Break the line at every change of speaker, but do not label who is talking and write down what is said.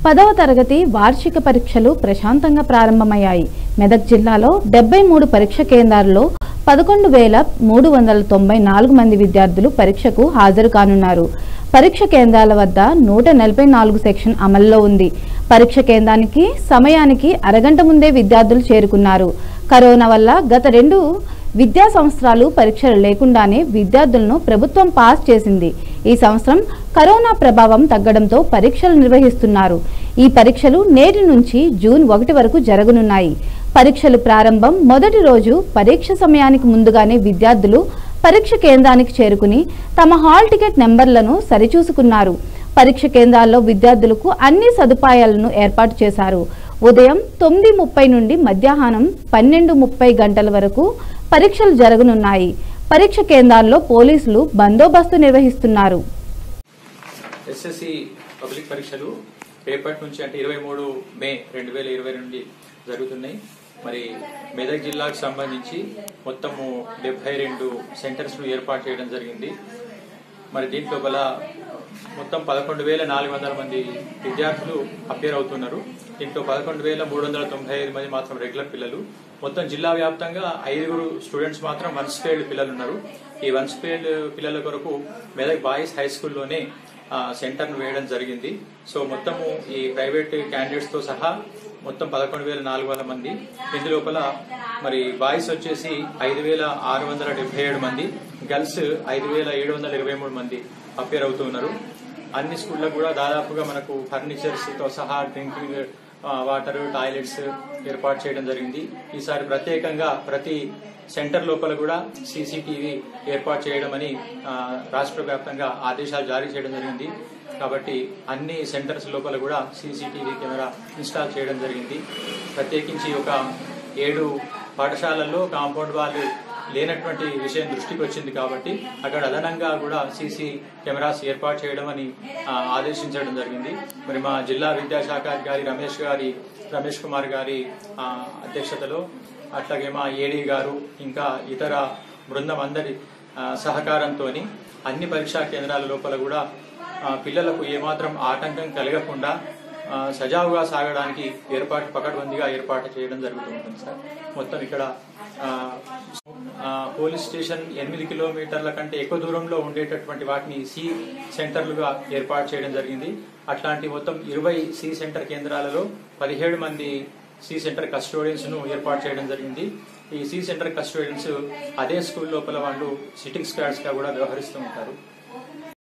పదవ తరగతి వార్షిక పరీక్షలు ప్రశాంతంగా ప్రారంభమయ్యాయి మెదక్ జిల్లాలో డెబ్బై మూడు పరీక్ష కేంద్రాల్లో పదకొండు వేల మూడు వందల తొంభై నాలుగు మంది విద్యార్థులు పరీక్షకు హాజరు కానున్నారు పరీక్ష కేంద్రాల వద్ద నూట నలభై నాలుగు సెక్షన్ అమల్లో ఉంది పరీక్ష కేంద్రానికి సమయానికి అరగంట ముందే విద్యార్థులు చేరుకున్నారు కరోనా వల్ల గత రెండు విద్యా సంవత్సరాలు పరీక్షలు లేకుండానే విద్యార్థులను ప్రభుత్వం పాస్ చేసింది ఈ సంవత్సరం కరోనా ప్రభావం తగ్గడంతో పరీక్షలు నిర్వహిస్తున్నారు ఈ పరీక్షలు నేటి నుంచి జూన్ ఒకటి వరకు జరగనున్నాయి పరీక్షలు ప్రారంభం మొదటి రోజు పరీక్ష సమయానికి ముందుగానే విద్యార్థులు పరీక్ష కేంద్రానికి చేరుకుని తమ హాల్ టికెట్ నెంబర్లను సరిచూసుకున్నారు పరీక్ష కేంద్రాల్లో విద్యార్థులకు అన్ని సదుపాయాలను ఏర్పాటు చేశారు ఉదయం తొమ్మిది ముప్పై నుండి మధ్యాహ్నం పన్నెండు ముప్పై గంటల వరకు పరీక్షలు జరగనున్నాయి పరీక్ష కేంద్రాల్లో పోలీసులు బందోబస్తు నిర్వహిస్తున్నారు
ఎస్ఎస్సి పబ్లిక్ పరీక్షలు రేపటి నుంచి అంటే ఇరవై మూడు మే రెండు వేల ఇరవై నుండి జరుగుతున్నాయి మరి మెదక్ జిల్లాకు సంబంధించి మొత్తము డెబ్బై రెండు సెంటర్స్ను ఏర్పాటు చేయడం జరిగింది మరి దీంట్లో గల మొత్తం పదకొండు వేల నాలుగు వందల మంది విద్యార్థులు అపేర్ అవుతున్నారు దీంట్లో పదకొండు వేల మూడు వందల తొంభై ఐదు మంది మాత్రం రెగ్యులర్ పిల్లలు మొత్తం జిల్లా వ్యాప్తంగా ఐదుగురు స్టూడెంట్స్ మాత్రం వన్ స్పేల్డ్ పిల్లలు ఉన్నారు ఈ వన్ స్పేల్డ్ పిల్లల కొరకు మెదక్ బాయ్స్ హై స్కూల్లోనే సెంటర్ను వేయడం జరిగింది సో మొత్తము ఈ ప్రైవేట్ క్యాండిడేట్స్ తో సహా మొత్తం పదకొండు వేల నాలుగు వందల మంది ఇందు లోపల మరి బాయ్స్ వచ్చేసి ఐదు వేల ఆరు వందల డెబ్బై ఏడు మంది గర్ల్స్ ఐదు వేల ఏడు వందల ఇరవై మూడు మంది అపేర్ అవుతూ ఉన్నారు అన్ని స్కూళ్ళకు కూడా దాదాపుగా మనకు ఫర్నిచర్స్ తో సహా డ్రింకింగ్ వాటర్ టాయిలెట్స్ ఏర్పాటు చేయడం జరిగింది ఈసారి ప్రత్యేకంగా ప్రతి సెంటర్ లోపల కూడా సీసీటీవీ ఏర్పాటు చేయడం అని ఆ, రాష్ట్ర వ్యాప్తంగా ఆదేశాలు జారీ చేయడం జరిగింది కాబట్టి అన్ని సెంటర్స్ లోపల కూడా సీసీటీవీ కెమెరా ఇన్స్టాల్ చేయడం జరిగింది ప్రత్యేకించి ఒక ఏడు పాఠశాలల్లో కాంపౌండ్ వాళ్ళు లేనటువంటి విషయం దృష్టికి వచ్చింది కాబట్టి అక్కడ అదనంగా కూడా సీసీ కెమెరాస్ ఏర్పాటు చేయడం అని ఆ, ఆదేశించడం జరిగింది మరి మా జిల్లా విద్యాశాఖ అధికారి రమేష్ గారి రమేష్ కుమార్ గారి ఆ, అధ్యక్షతలో అట్లాగే మా ఏడీ గారు ఇంకా ఇతర బృందం అందరి సహకారంతో అన్ని పరీక్షా కేంద్రాల లోపల కూడా ఆ, పిల్లలకు ఏమాత్రం ఆటంకం కలగకుండా ఆ, సజావుగా సాగడానికి ఏర్పాటు పకడ్బందీగా ఏర్పాటు చేయడం జరుగుతూ ఉంటుంది సార్ మొత్తం ఇక్కడ ఆ, ఆ, పోలీస్ స్టేషన్ ఎనిమిది కిలోమీటర్ల కంటే ఎక్కువ దూరంలో ఉండేటటువంటి వాటిని సి సెంటర్లుగా ఏర్పాటు చేయడం జరిగింది అట్లాంటి మొత్తం ఇరవై సి సెంటర్ కేంద్రాలలో పదిహేడు మంది సి సెంటర్ కస్టోడియన్స్ ను ఏర్పాటు చేయడం జరిగింది ఈ సి సెంటర్ కస్టోడియన్స్ అదే స్కూల్ లోపల వాళ్ళు సిట్టింగ్ స్క్వాడ్స్ గా కూడా వ్యవహరిస్తూ ఉంటారు